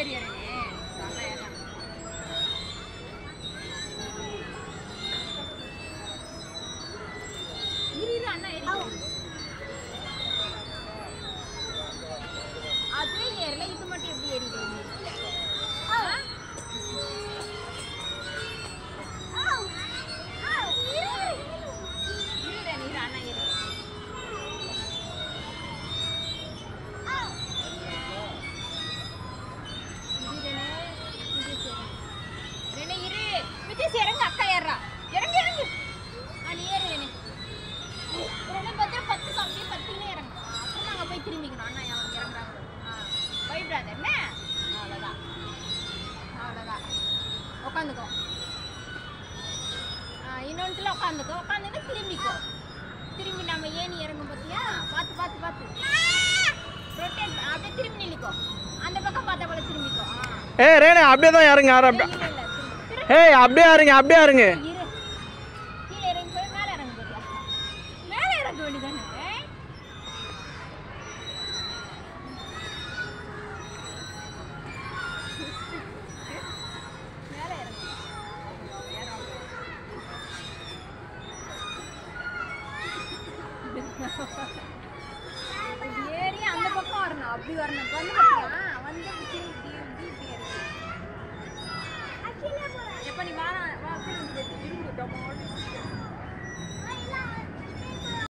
ஏறியா நீ நல்லா ஏறலாம் இரு இரு அண்ணா ஏறி அது ஏறல இது மட்டும் எப்படி ஏறிது இரு இரு அண்ணா ஏறி ரெனே இரு விஜய் இறங்கு அக்கா ஏறா இறங்கு இறங்கு ஆ நீ ஏறு ரெனே ரெனே பத்திர பத்து கம்பி பத்துனே இறங்கு அப்புறம் நாங்க போய் திரும்பிக்கணும் அண்ணா அவங்க இறங்குறாங்க ஆ பயப்படாத என்ன அவ்வளோதான் அவ்வளோதான் உட்காந்துக்கோ ஆ இன்னொன்றுல உட்காந்துக்கோ உட்காந்துட்டு திரும்பிக்கோ திரும்பி நம்ம ஏணி இறங்கும் பார்த்தியா பார்த்து பார்த்து பார்த்து ரொட்டேட் அப்படியே திரும்பி நில்லிக்கோ அந்த பக்கம் பார்த்தா போல திரும்பிக்கோ ஆ ஏய் ரேணு அப்படியே தான் இறங்க யாரும் அப்படியே இல்ல இல்ல திரும்ப ஏய் அப்படியே இறங்க அப்படியே இறங்க இரு கீழே இறங்கி போய் மேலே இறங்க போறியா மேலே இறங்க வேண்டியதானே மேலே இறங்கு இப்படி ஏறி அந்த பக்கம் வரணும் அப்படி வரணும் வந்து பார்த்தியா வந்து இப்படி இப்படி இப்படி இப்படி ஏறணும் எப்ப நீ வா வா திரும்பி திரும்பி